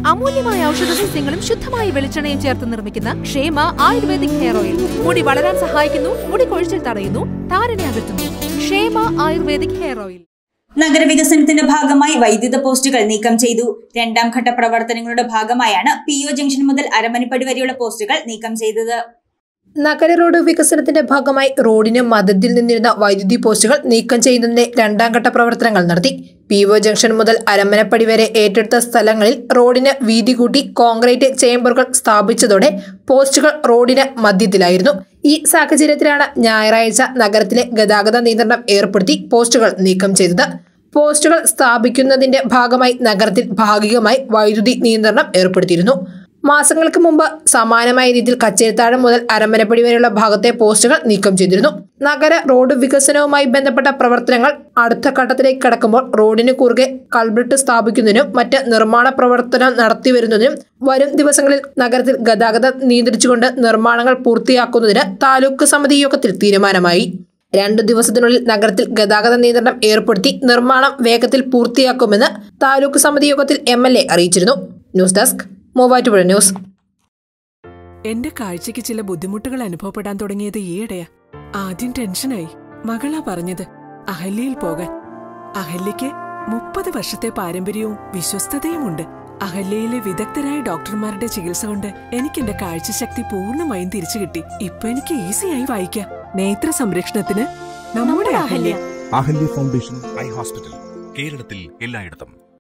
അമൂല്യമായ ഔഷധ സസ്യങ്ങളും ശുദ്ധമായ വെളിച്ചെണ്ണയും ചേർത്ത് നിർമ്മിക്കുന്ന ക്ഷേമ ആയുർവേദിക് ഹെയർ ഓയിൽ മുടി വളരാൻ സഹായിക്കുന്നു മുടി കൊഴിച്ചിൽ തടയുന്നു താരനെ അകറ്റുന്നു ക്ഷേമ ആയുർവേദിക് ഹെയർ ഓയിൽ നഗരവികസനത്തിന്റെ ഭാഗമായി വൈദ്യുത പോസ്റ്റുകൾ നീക്കം ചെയ്തു രണ്ടാം ഘട്ട പ്രവർത്തനങ്ങളുടെ ഭാഗമായാണ് പി ഒ ജംഗ്ഷൻ മുതൽ അരമണിപ്പടി വരെയുള്ള പോസ്റ്റുകൾ നീക്കം ചെയ്തത് നഗര റോഡ് വികസനത്തിന്റെ ഭാഗമായി റോഡിന് മദത്തിൽ നിന്നിരുന്ന വൈദ്യുതി പോസ്റ്റുകൾ നീക്കം ചെയ്യുന്നതിന്റെ രണ്ടാം ഘട്ട പ്രവർത്തനങ്ങൾ നടത്തി പി ഒ ജംഗ്ഷൻ മുതൽ അരമനപ്പടി വരെ ഏറ്റെടുത്ത സ്ഥലങ്ങളിൽ റോഡിന് വീതി കൂട്ടി കോൺക്രീറ്റ് ചേംബറുകൾ സ്ഥാപിച്ചതോടെ പോസ്റ്റുകൾ റോഡിന് മധ്യത്തിലായിരുന്നു ഈ സാഹചര്യത്തിലാണ് ഞായറാഴ്ച നഗരത്തിലെ ഗതാഗത നിയന്ത്രണം ഏർപ്പെടുത്തി പോസ്റ്റുകൾ നീക്കം ചെയ്തത് പോസ്റ്റുകൾ സ്ഥാപിക്കുന്നതിന്റെ ഭാഗമായി നഗരത്തിൽ ഭാഗികമായി വൈദ്യുതി നിയന്ത്രണം ഏർപ്പെടുത്തിയിരുന്നു മാസങ്ങൾക്ക് മുമ്പ് സമാനമായ രീതിയിൽ കച്ചേരിത്താഴം മുതൽ അരമനപ്പടി വരെയുള്ള ഭാഗത്തെ പോസ്റ്റുകൾ നീക്കം ചെയ്തിരുന്നു നഗര റോഡ് വികസനവുമായി ബന്ധപ്പെട്ട പ്രവർത്തനങ്ങൾ അടുത്ത ഘട്ടത്തിലേക്ക് കടക്കുമ്പോൾ റോഡിന് കുറുകെ കൾബ്രിട്ട് സ്ഥാപിക്കുന്നതിനും മറ്റ് നിർമ്മാണ പ്രവർത്തനം നടത്തിവരുന്നതിനും വരും ദിവസങ്ങളിൽ നഗരത്തിൽ ഗതാഗതം നിയന്ത്രിച്ചുകൊണ്ട് നിർമ്മാണങ്ങൾ പൂർത്തിയാക്കുന്നതിന് താലൂക്ക് സമിതി യോഗത്തിൽ തീരുമാനമായി രണ്ടു ദിവസത്തിനുള്ളിൽ നഗരത്തിൽ ഗതാഗത നിയന്ത്രണം ഏർപ്പെടുത്തി നിർമ്മാണം വേഗത്തിൽ പൂർത്തിയാക്കുമെന്ന് താലൂക്ക് സമിതി യോഗത്തിൽ എം അറിയിച്ചിരുന്നു ന്യൂസ് ഡെസ്ക് മൂവാറ്റുപുഴ ന്യൂസ് എന്റെ കാഴ്ചയ്ക്ക് ചില ബുദ്ധിമുട്ടുകൾ അനുഭവപ്പെടാൻ തുടങ്ങിയത് ഈയിടെയാ ആദ്യം ടെൻഷനായി മകളാ പറഞ്ഞത് അഹല്യയിൽ പോകാൻ അഹല്യയ്ക്ക് മുപ്പത് വർഷത്തെ പാരമ്പര്യവും വിശ്വസ്തതയുമുണ്ട് അഹല്യയിലെ വിദഗ്ധരായ ഡോക്ടർമാരുടെ ചികിത്സ കൊണ്ട് എനിക്ക് എന്റെ കാഴ്ചശക്തി പൂർണ്ണമായും തിരിച്ചു കിട്ടി ഇപ്പൊ എനിക്ക് ഈസിയായി വായിക്കാം നേത്ര സംരക്ഷണത്തിന് നമ്മുടെ Ahalya Ahalya foundation eye hospital കേരളത്തിൽ എല്ലായിടത്തും